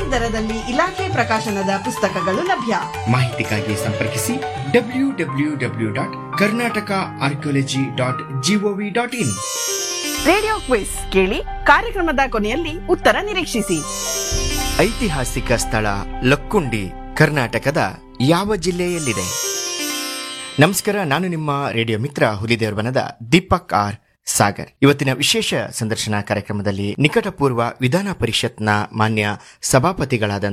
ದರದಲ್ಲಿ ಇಲಾಖೆ ಪ್ರಕಾಶನದ ಪುಸ್ತಕಗಳು ಲಭ್ಯ ಮಾಹಿತಿಗಾಗಿ ಸಂಪರ್ಕಿಸಿ W W W dot Karnataka archaeology dot G O V dot in radio quiz ಕೇಳಿ ಕಾರ್ಯಕ್ರಮದ ಕೊನೆಯಲ್ಲಿ ಉತ್ತರ ನಿರೀಕ್ಷಿಸಿ ಐತಿಹಾಸಿಕ ಸ್ಥಳ ಲಕ್ಕುಂಡಿ ಕರ್ನಾಟಕದ ಯಾವ ಜಿಲ್ಲೆಯಲ್ಲಿದೆ ನಮಸ್ಕಾರ ನಾನು ನಿಮ್ಮ ರೇಡಿಯೋ ಮಿತ್ರ ಹುಲಿದೇವರ ಬನದ ದೀಪಕ್ ಆರ್ ಸಾಗರ್ ಇವತ್ತಿನ ವಿಶೇಷ ಸಂದರ್ಶನ ಕಾರ್ಯಕ್ರಮದಲ್ಲಿ ನಿಕಟಪೂರ್ವ ವಿಧಾನ ಪರಿಷತ್ನ ಮಾನ್ಯ ಸಭಾಪತಿಗಳಾದ